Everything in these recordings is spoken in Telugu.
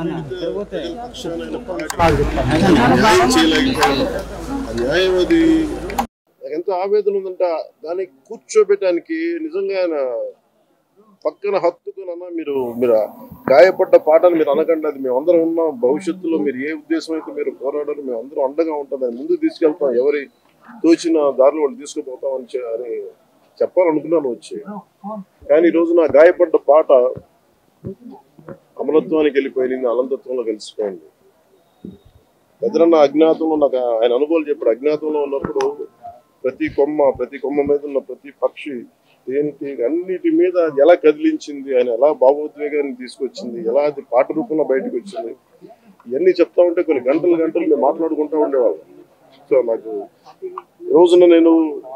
పక్షాన పార్టీ న్యాయం చేయలేకపోయాడు. ఆ న్యాయం అది నాకు ఎంత ఆవేదన ఉందంటే దాన్ని కూర్చోబెట్టడానికి నిజంగా ఆయన పక్కన హత్తుకునన్నా మీరు మీరు గాయపడ్డ పాటలు మీరు అనకండి అది మేము అందరం ఉన్నాం భవిష్యత్తులో మీరు ఏ ఉద్దేశం అయితే మీరు పోరాడారు మేము అందరం అండగా ఉంటాం దాన్ని ముందుకు తీసుకెళ్తాం ఎవరి తోచిన దారిలో వాళ్ళు తీసుకుపోతాం అని చె- అని చెప్పాలనుకున్నాను వచ్చి కానీ ఈ రోజు నా గాయపడ్డ పాట అమలత్వానికి వెళ్ళిపోయింది అనంతత్వంలో కలిసిపోయింది ఎదురన్న అజ్ఞాతంలో నాకు ఆయన అనుభవాలు చెప్పాడు అజ్ఞాతంలో ఉన్నప్పుడు ప్రతి కొమ్మ ప్రతి కొమ్మ మీద ఉన్న ప్రతి పక్షి దేనికి అన్నిటి మీద ఎలా కదిలించింది ఆయన ఎలా భావోద్వేగాన్ని తీసుకొచ్చింది ఎలా అది పాట రూపంలో బయటకు వచ్చింది ఇవన్నీ చెప్తా ఉంటే కొన్ని గంటలు గంటలు మేము మాట్లాడుకుంటూ ఉండేవాళ్ళం సో నాకు ఈ రోజున నేను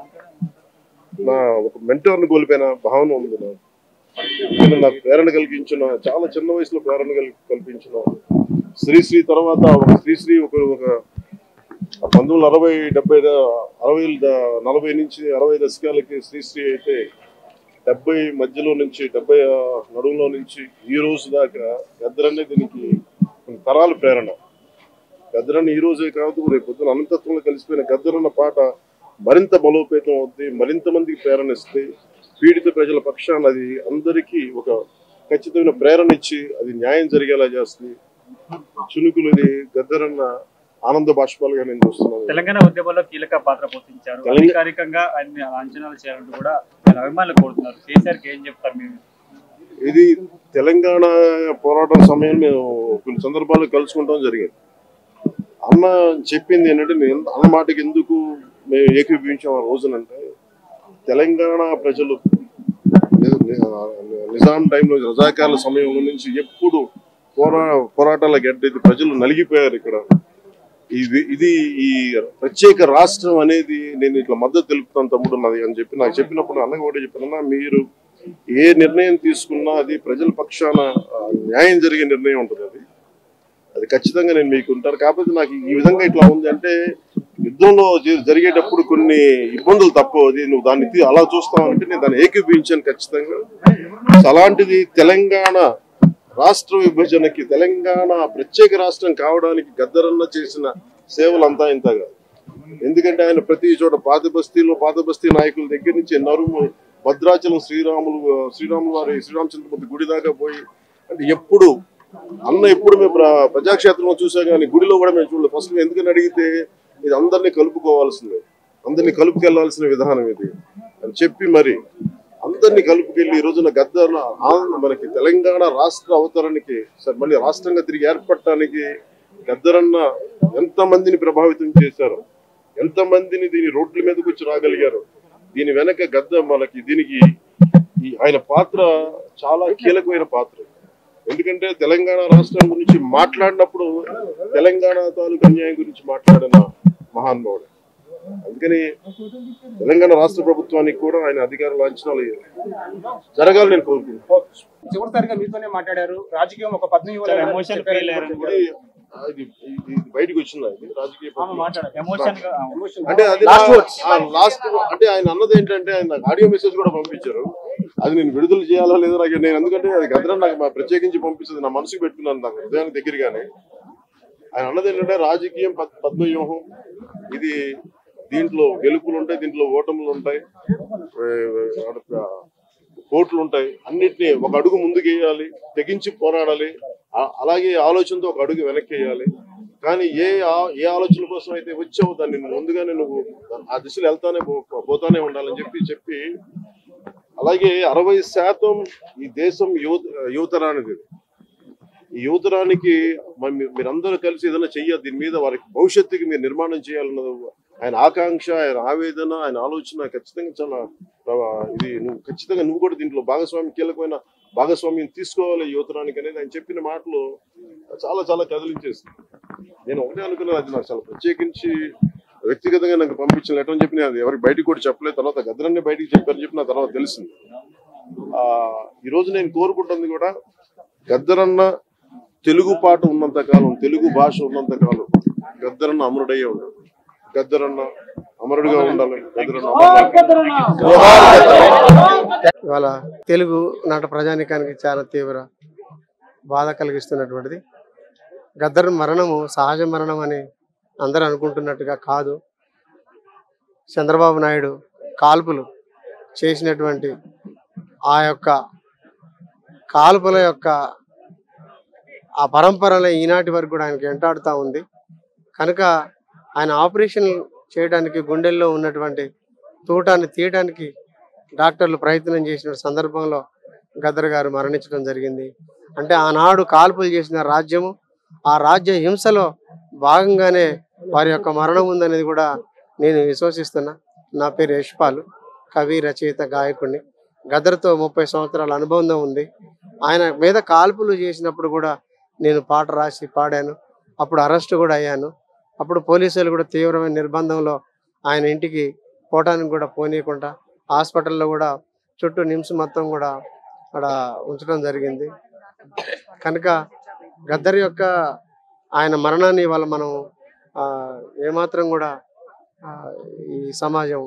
నా ఒక మెంటర్ని కోల్పోయిన భావన ఉంది నాకు నేను నాకు ప్రేరణ కలిగించిన చాలా చిన్న వయసులో ప్రేరణ కల్- కల్పించిన శ్రీశ్రీ తర్వాత ఒక శ్రీశ్రీ ఒక ఒక పంతొమ్మిది వందల అరవై డెబ్బై ద- అరవై ద- నలభై నుంచి అరవై దశకాలకి శ్రీశ్రీ అయితే డెబ్బై మధ్యలో నుంచి డెబ్బై ఆ, నడుములో నుంచి ఈ రోజు దాకా గద్దరనే దీనికి కొన్ని తరాల ప్రేరణ గద్దరన్న ఈ రోజే కాదు రేపు పొద్దున అనంతత్వంలో కలిసిపోయిన గద్దరన్న పాట మరింత బలోపేతం అవుద్ది మరింత మందికి ప్రేరణ ఇస్తే పీడిత ప్రజల పక్షాన అది అందరికీ ఒక ఖచ్చితమైన ప్రేరణ ఇచ్చి అది న్యాయం జరిగేలా చేస్తుంది చునుకులు ఇది గద్దరన్న ఆనంద బాష్పాలుగా నేను చూస్తున్నాను తెలంగాణ ఉద్యమంలో కీలక పాత్ర పోషించారు తెలంగాణ- అధికారికంగా ఆయన్ని అంచనాలు చేయాలంటూ కూడా ఆయన అభిమానులు కోరుతున్నారు కేసీఆర్ కి ఏం చెప్తారు మీరు ఇది తెలంగాణ పోరాటం సమయం మేము కొన్ని సందర్భాల్లో కలుసుకుంటాం జరిగింది అన్న చెప్పింది ఏంటంటే నేను అన్న మాటకి ఎందుకు మేము ఏకీభవించాం ఆ రోజునంటే తెలంగాణ ప్రజలు ని- ని- నిజాం టైంలో రజాకాల సమయంలో నుంచి ఎప్పుడు పోరా పోరాటాల గడ్డ ఇది ప్రజలు నలిగిపోయారు ఇక్కడ ఇది ఇది ఈ ప్రత్యేక రాష్ట్రం అనేది నేను ఇట్లా మద్దతు తెలుపుతాను తమ్ముడు నాది అని చెప్పి నాకు చెప్పినప్పుడు అన్నగా కూడా చెప్పిన మీరు ఏ నిర్ణయం తీసుకున్నా అది ప్రజల పక్షాన ఆ, న్యాయం జరిగే నిర్ణయం ఉంటుంది అది అది ఖచ్చితంగా నేను మీకు ఉంటాను కాకపోతే నాకు ఈ విధంగా ఇట్లా ఉంది అంటే యుద్ధంలో జ- జరిగేటప్పుడు కొన్ని ఇబ్బందులు తప్పవు అది నువ్వు దాన్ని తీ- అలా చూస్తావు అంటే నేను దాన్ని ఏకీభవించాను ఖచ్చితంగా సో అలాంటిది తెలంగాణ రాష్ట్ర విభజనకి తెలంగాణ ప్రత్యేక రాష్ట్రం కావడానికి గద్దరన్న చేసిన సేవలు అంతా ఇంతగా ఎందుకంటే ఆయన ప్రతి చోట పాత బస్తీలో పాత బస్తీ నాయకుల దగ్గర నుంచి నరుము భద్రాచలం శ్రీరాములు శ్రీరాములు వారి శ్రీరామచంద్రమూర్తి గుడి దాకా పోయి అంటే ఎప్పుడు అన్న ఎప్పుడు మేము ప్ర- ప్రజాక్షేత్రంలో చూసాం కానీ గుడిలో కూడా మేము చూడలేదు ఫస్ట్ ఎందుకని అడిగితే ఇది అందరినీ కలుపుకోవాల్సిందే అందరినీ కలుపుకెళ్లాల్సిన విధానం ఇది అని చెప్పి మరి అందరినీ కలుపుకెళ్ళి ఈ రోజున గద్దర్ ఆంధ్ర- మనకి తెలంగాణ రాష్ట్ర అవతరణకి సరే మళ్ళీ రాష్ట్రంగా తిరిగి ఏర్పడటానికి గద్దరన్న ఎంత మందిని ప్రభావితం చేశారు ఎంత మందిని దీని రోడ్ల మీదకి వచ్చి రాగలిగారు దీని వెనక గద్ద మనకి దీనికి ఈ ఆయన పాత్ర చాలా కీలకమైన పాత్ర ఎందుకంటే తెలంగాణ రాష్ట్రం గురించి మాట్లాడినప్పుడు తెలంగాణ తాలూకు అన్యాయం గురించి మాట్లాడిన మహానుభావుడు అందుకని తెలంగాణ రాష్ట్ర ప్రభుత్వానికి కూడా ఆయన అధికార లాంఛనాలు జరగాలని నేను కోరుకుంటున్నాను చివరిసారిగా మీతోనే మాట్లాడారు రాజకీయం ఒక పద్మ చాలా ఎమోషన్ ఫీల్ అయ్యారు ఇది ఇది ఇది బయటకు వచ్చిందా ఇది రాజకీయ పత్రిక? ఎమోషన్ గా అంటే అది Last words. లాస్ట్ అంటే ఆయన అన్నది ఏంటంటే ఆయన నాకు ఆడియో మెసేజ్ కూడా పంపించారు అది నేను విడుదల చేయాలా లేదా నాకు నేను ఎందుకంటే అది గద్ర నాకు మా ప్రత్యేకించి పంపిస్తుంది నా మనసుకు పెట్టుకున్నాను నాకు హృదయానికి దగ్గరగానే ఆయన అన్నది ఏంటంటే రాజకీయం పద్- పద్మవ్యూహం ఇది దీంట్లో గెలుపులు ఉంటాయి దీంట్లో ఓటములు ఉంటాయి ఏ, కోట్లు ఉంటాయి అన్నిటినీ ఒక అడుగు ముందుకు వేయాలి తెగించి పోరాడాలి ఆ- అలాగే ఆలోచనతో ఒక అడుగు వెనక్కి వేయాలి కానీ ఏ ఆ- ఏ ఆలోచన కోసం అయితే వచ్చావో దాన్ని నువ్వు ముందుగానే నువ్వు ఆ దిశలో వెళ్తానే పో- పోతానే ఉండాలని చెప్పి చెప్పి అలాగే అరవై శాతం ఈ దేశం యువత యువతరానిది ఈ యువతరానికి మరి మీ- మీరందరూ కలిసి ఏదైనా చెయ్యాలి దీని మీద వారికి భవిష్యత్తుకి మీరు నిర్మాణం చేయాలన్నది ఆయన ఆకాంక్ష ఆయన ఆవేదన ఆయన ఆలోచన ఖచ్చితంగా చాలా ఆ, ఇది నువ్వు ఖచ్చితంగా నువ్వు కూడా దీంట్లో భాగస్వామి కీలకమైన భాగస్వామ్యం తీసుకోవాలి ఈ యువతరానికి అనేది ఆయన చెప్పిన మాటలు చాలా చాలా కదిలించేసింది నేను ఒకటే అనుకున్నాను అది నాకు చాలా ప్రత్యేకించి వ్యక్తిగతంగా నాకు పంపించిన లెటర్ అని చెప్పి నేను అది ఎవరికి బయటికి కూడా చెప్పలేదు తర్వాత గద్రన్నే బయటికి చెప్పారని చెప్పి నా తర్వాత తెలిసింది ఆ ఈ రోజు నేను కోరుకుంటుంది కూడా గద్దరన్న తెలుగు పాట ఉన్నంత కాలం తెలుగు భాష ఉన్నంత కాలం గద్దరన్న అమరుడయ్యే ఉంటాడు గద్దరన్న అమరుడుగా ఉండాలి గద్దరన్న అమరుడు ఇవాళ తెలుగు నాట ప్రజానికానికి చాలా తీవ్ర బాధ కలిగిస్తున్నటువంటిది గద్దర్ మరణము సహజ మరణం అని అందరూ అనుకుంటున్నట్టుగా కాదు చంద్రబాబు నాయుడు కాల్పులు చేసినటువంటి ఆ యొక్క కాల్పుల యొక్క ఆ పరంపరలో ఈనాటి వరకు కూడా ఆయనకి వెంటాడుతూ ఉంది కనుక ఆయన ఆపరేషన్ చేయడానికి గుండెల్లో ఉన్నటువంటి తూటాన్ని తీయడానికి డాక్టర్లు ప్రయత్నం చేసిన సందర్భంలో గద్దర్ గారు మరణించడం జరిగింది అంటే ఆనాడు కాల్పులు చేసిన రాజ్యము ఆ రాజ్య హింసలో భాగంగానే వారి యొక్క మరణం ఉందనేది కూడా నేను విశ్వసిస్తున్నా నా పేరు యశ్పాల్ కవి రచయిత గాయకుడిని గదర్తో ముప్పై సంవత్సరాల అనుబంధం ఉంది ఆయన మీద కాల్పులు చేసినప్పుడు కూడా నేను పాట రాసి పాడాను అప్పుడు అరెస్ట్ కూడా అయ్యాను అప్పుడు పోలీసులు కూడా తీవ్రమైన నిర్బంధంలో ఆయన ఇంటికి పోవటానికి కూడా పోనీయకుండా హాస్పిటల్లో కూడా చుట్టూ నిమ్స్ మొత్తం కూడా అక్కడ ఉంచడం జరిగింది కనుక గద్దర్ యొక్క ఆయన మరణాన్ని ఇవాళ మనం ఆ, ఏమాత్రం కూడా ఆ, ఈ సమాజం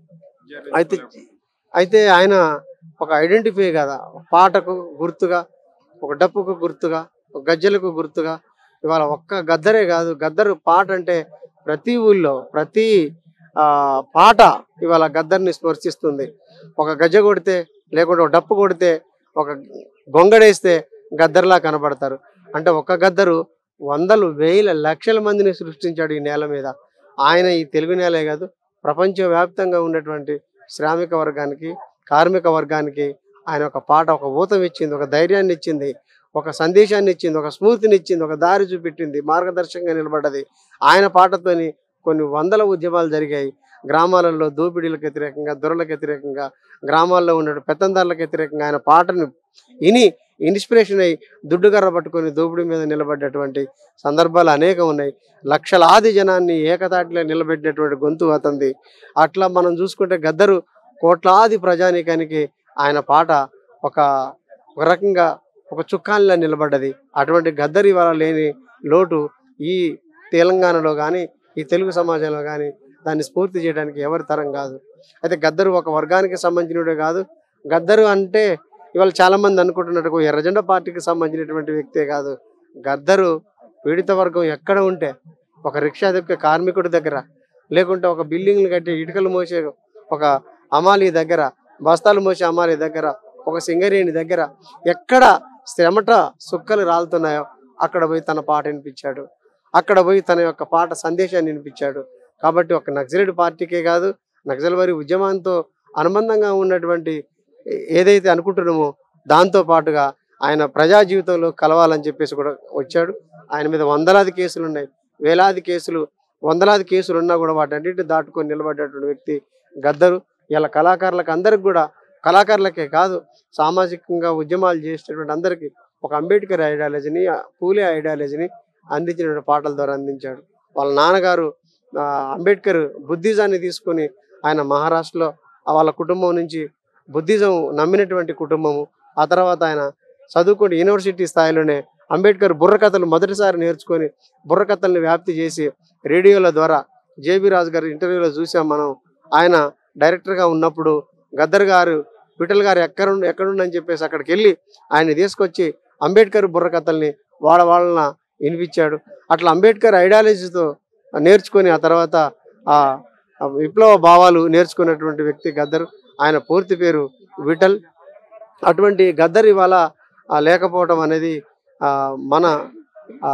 అయితే అయితే ఆయన ఒక ఐడెంటిఫై కదా ఒక పాటకు గుర్తుగా ఒక డప్పుకు గుర్తుగా ఒక గజ్జలకు గుర్తుగా ఇవాళ ఒక్క గద్దరే కాదు గద్దరు పాట అంటే ప్రతి ఊళ్ళో ప్రతి ఆ పాట ఇవాళ గద్దర్ని స్పర్శిస్తుంది ఒక గజ్జ కొడితే లేకుంటే ఒక డప్పు కొడితే ఒక గొంగడేస్తే గద్దర్లా కనబడతారు అంటే ఒక్క గద్దరు వందలు వేల లక్షల మందిని సృష్టించాడు ఈ నేల మీద ఆయన ఈ తెలుగు నేలే కాదు ప్రపంచవ్యాప్తంగా ఉన్నటువంటి శ్రామిక వర్గానికి కార్మిక వర్గానికి ఆయన ఒక పాట ఒక ఊతం ఇచ్చింది ఒక ధైర్యాన్ని ఇచ్చింది ఒక సందేశాన్ని ఇచ్చింది ఒక స్ఫూర్తిని ఇచ్చింది ఒక దారి చూపెట్టింది మార్గదర్శకంగా నిలబడ్డది ఆయన పాటతోని కొన్ని వందల ఉద్యమాలు జరిగాయి గ్రామాలలో దోపిడీలకు వ్యతిరేకంగా దొరలకు వ్యతిరేకంగా గ్రామాల్లో ఉన్న పెత్తందారులకు వ్యతిరేకంగా ఆయన పాటను విని ఇన్స్పిరేషన్ అయ్యి దుడ్డుగర్ర పట్టుకొని దోపిడీ మీద నిలబడ్డటువంటి సందర్భాలు అనేకం ఉన్నాయి లక్షలాది జనాన్ని ఏకతాటిలో నిలబెట్టినటువంటి గొంతు అతంది అట్లా మనం చూసుకుంటే గద్దరు కోట్లాది ప్రజానీకానికి ఆయన పాట ఒక ఒక రకంగా ఒక చుక్కానిలా నిలబడ్డది అటువంటి గద్దరు ఇవాళ లేని లోటు ఈ తెలంగాణలో కానీ ఈ తెలుగు సమాజంలో కానీ దాన్ని స్ఫూర్తి చేయడానికి ఎవరి తరం కాదు అయితే గద్దరు ఒక వర్గానికి సంబంధించినడే కాదు గద్దరు అంటే ఇవాళ చాలా మంది అనుకుంటున్నట్టు ఎర్రజెండ పార్టీకి సంబంధించినటువంటి వ్యక్తే కాదు గద్దరు పీడిత వర్గం ఎక్కడ ఉంటే ఒక రిక్షా దొక్కే కార్మికుడి దగ్గర లేకుంటే ఒక బిల్డింగ్లు కట్టే ఇటుకలు మోసే ఒక అమాలి దగ్గర బస్తాలు మోసే అమాలి దగ్గర ఒక సింగరేణి దగ్గర ఎక్కడ శ్రమట సుక్కలు రాలుతున్నాయో అక్కడ పోయి తన పాట వినిపించాడు అక్కడ పోయి తన యొక్క పాట సందేశాన్ని వినిపించాడు కాబట్టి ఒక నక్సలైట్ పార్టీకే కాదు నక్సల్ వారి ఉద్యమంతో అనుబంధంగా ఉన్నటువంటి ఏ- ఏదైతే అనుకుంటున్నామో దాంతో పాటుగా ఆయన ప్రజా జీవితంలో కలవాలని చెప్పేసి కూడా వచ్చాడు ఆయన మీద వందలాది కేసులు ఉన్నాయి వేలాది కేసులు వందలాది కేసులు ఉన్నా కూడా వాటన్నిటిని దాటుకొని నిలబడ్డటువంటి వ్యక్తి గద్దరు ఇలా కళాకారులకు అందరికి కూడా కళాకారులకే కాదు సామాజికంగా ఉద్యమాలు చేసేటటువంటి అందరికీ ఒక అంబేద్కర్ ఐడియాలజీని పూలే ఐడియాలజీని అందించిన పాటల ద్వారా అందించాడు వాళ్ళ నాన్నగారు ఆ, అంబేద్కర్ బుద్ధిజాన్ని తీసుకొని ఆయన మహారాష్ట్రలో ఆ వాళ్ళ కుటుంబం నుంచి బుద్ధిజం నమ్మినటువంటి కుటుంబము ఆ తర్వాత ఆయన చదువుకొని యూనివర్సిటీ స్థాయిలోనే అంబేద్కర్ బుర్రకథలు మొదటిసారి నేర్చుకొని బుర్రకథల్ని వ్యాప్తి చేసి రేడియోల ద్వారా జేబీ రాజు గారి ఇంటర్వ్యూలో చూసాం మనం ఆయన డైరెక్టర్గా ఉన్నప్పుడు గద్దర్ గారు విఠల్ గారు ఎక్కడ ఎక్కడుండని చెప్పేసి అక్కడికి వెళ్ళి ఆయన తీసుకొచ్చి అంబేద్కర్ బుర్రకథల్ని వాళ్ళ వాళ్ళన వినిపించాడు అట్లా అంబేద్కర్ ఐడియాలజీతో నేర్చుకొని ఆ తర్వాత ఆ ఆ విప్లవ భావాలు నేర్చుకున్నటువంటి వ్యక్తి గద్దర్ ఆయన పూర్తి పేరు విఠల్ అటువంటి గద్దర్ ఇవాళ ఆ, లేకపోవటం అనేది ఆ, మన ఆ,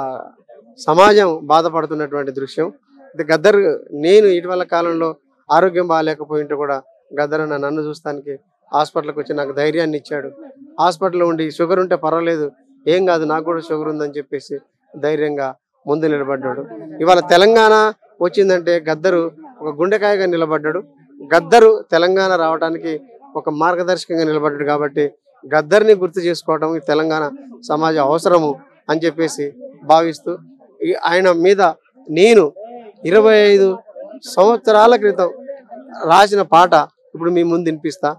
సమాజం బాధపడుతున్నటువంటి దృశ్యం ఇది గద్దర్ నేను ఇటీవల కాలంలో ఆరోగ్యం బాగాలేకపోయింటే కూడా గద్దర్ అన్న నన్ను చూస్తానికి హాస్పిటల్కి వచ్చి నాకు ధైర్యాన్ని ఇచ్చాడు హాస్పిటల్లో ఉండి షుగర్ ఉంటే పర్వాలేదు ఏం కాదు నాకు కూడా షుగర్ ఉందని చెప్పేసి ధైర్యంగా ముందు నిలబడ్డాడు ఇవాళ తెలంగాణ వచ్చిందంటే గద్దరు ఒక గుండెకాయగా నిలబడ్డాడు గద్దరు తెలంగాణ రావడానికి ఒక మార్గదర్శకంగా నిలబడ్డాడు కాబట్టి గద్దర్ని గుర్తు చేసుకోవడం ఈ తెలంగాణ సమాజ అవసరము అని చెప్పేసి భావిస్తూ ఈ ఆయన మీద నేను ఇరవై ఐదు సంవత్సరాల క్రితం రాసిన పాట ఇప్పుడు మీ ముందు వినిపిస్తా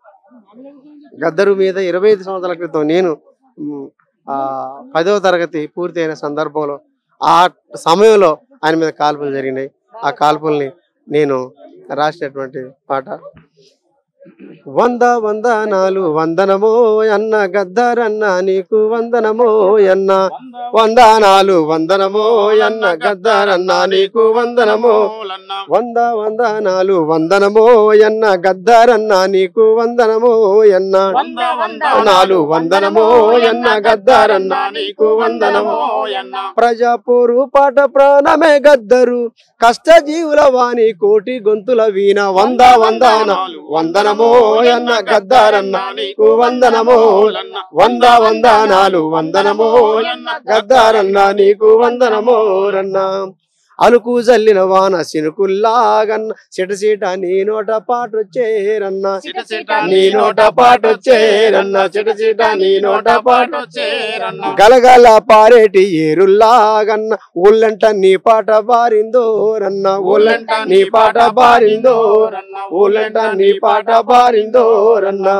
గద్దరు మీద ఇరవై ఐదు సంవత్సరాల క్రితం నేను మ్, ఆ పదవ తరగతి పూర్తి అయిన సందర్భంలో ఆ సమయంలో ఆయన మీద కాల్పులు జరిగినాయి ఆ కాల్పుల్ని నేను రాసినటువంటి పాట వంద వందనాలు వందనమో అన్న గద్దరన్న నీకు వందనమో అన్న వందనాలు వందనమో అన్న గద్దరన్న నీకు వందనమో వంద వందనాలు వందనమో అన్న గద్దరన్న నీకు వందనమో అన్న వందనాలు వందనమో అన్న గద్దరన్న నీకు వందనమో ప్రజాపోరు పాట ప్రాణమే గద్దరు కష్టజీవుల వాణి కోటి గొంతుల వీణ వంద వందనాలు వందనమో అన్న గద్దారన్న నీకు వందనమో వంద వందనాలు వందనమో గద్దారన్న నీకు వందనమో రన్న అలుకు జల్లిన వాన సినుకుల్లాగన్న సిటసిట నీ నోట పాటొచ్చేరన్న నీ నోట పాటొచ్చేరన్న సిటసిట నీ నోట పాటొచ్చేరన్న గలగల పారేటి ఏరుల్లాగన్న ఊళ్ళంట నీ పాట బారిందోరన్న ఊళ్ళంట నీ పాట బారిందోరన్న ఊళ్ళంట నీ పాట బారిందోరన్న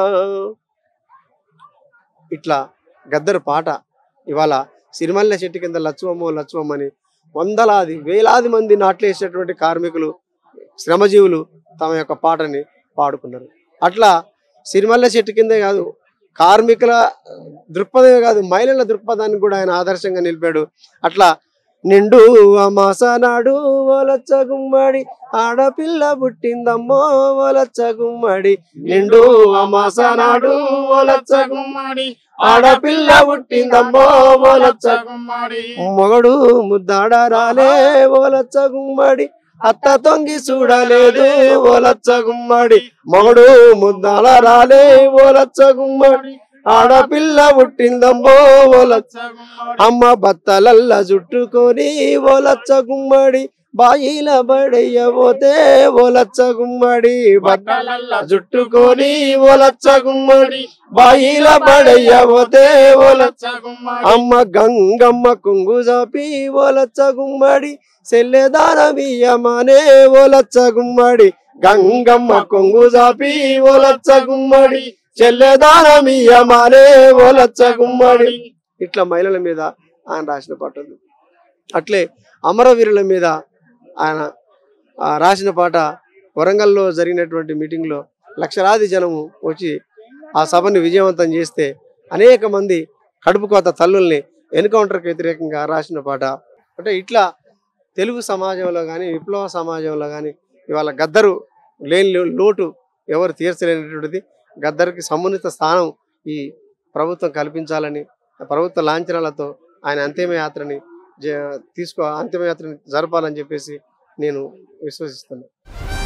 ఇట్లా గద్దరు పాట ఇవాళ సిరిమల్లె చెట్టు కింద లచ్చువమ్మో లచ్చువమ్మని వందలాది వేలాది మంది నాట్లేసేటువంటి కార్మికులు శ్రమజీవులు తమ యొక్క పాటని పాడుకున్నారు అట్లా సిరిమల్లె చెట్టు కిందే కాదు కార్మికుల దృక్పథమే కాదు మహిళల దృక్పథాన్ని కూడా ఆయన ఆదర్శంగా నిలిపాడు అట్లా నిండు అమాస నాడు ఓలచ్చ గుమ్మడి ఆడపిల్ల పుట్టిందమ్మో ఓలచ్చ గుమ్మడి నిండు అమాస నాడు ఓలచ్చ గుమ్మడి ఆడపిల్ల పుట్టిందమ్మో ఓలచ్చ మొగడు ముద్దాడ రాలే ఓలచ్చ గుమ్మడి అత్త తొంగి చూడలేదు ఓలచ్చ గుమ్మడి మొగడు ముద్దాడ రాలే ఓలచ్చ గుమ్మడి ఆడపిల్ల పుట్టిందమ్మో ఓలచ్చ అమ్మ బత్తలల్ల జుట్టుకొని ఓలచ్చ గుమ్మడి బాయిల బడయ్యబోతే ఓలచ్చ గుమ్మడి బట్టలల్ల జుట్టుకొని ఓలచ్చ గుమ్మడి బాయిల బడయ్యబోతే ఓలచ్చ అమ్మ గంగమ్మ కుంగు జాపి ఓలచ్చ గుమ్మడి సెల్లెదానమీయమనే ఓలచ్చ గుమ్మడి గంగమ్మ కొంగు జాపి ఓలచ్చ గుమ్మడి చెల్లెదానమీయమనే ఓలచ్చ గుమ్మడి ఇట్లా మహిళల మీద ఆయన రాసిన పాట ఉంది అట్లే అమరవీరుల మీద ఆయన ఆ, రాసిన పాట వరంగల్లో జరిగినటువంటి మీటింగ్లో లక్షలాది జనము వచ్చి ఆ సభని విజయవంతం చేస్తే అనేక మంది కడుపు కోత తల్లుల్ని ఎన్కౌంటర్కి వ్యతిరేకంగా రాసిన పాట అంటే ఇట్లా తెలుగు సమాజంలో కానీ విప్లవ సమాజంలో కానీ ఇవాళ గద్దరు లేని లో- లోటు ఎవరు తీర్చలేనటువంటిది గద్దరికి సమున్నత స్థానం ఈ ప్రభుత్వం కల్పించాలని ప్రభుత్వ లాంఛనాలతో ఆయన అంతిమయాత్రని జ- తీసుకో అంతిమయాత్రని జరపాలని చెప్పేసి నేను విశ్వసిస్తున్నాను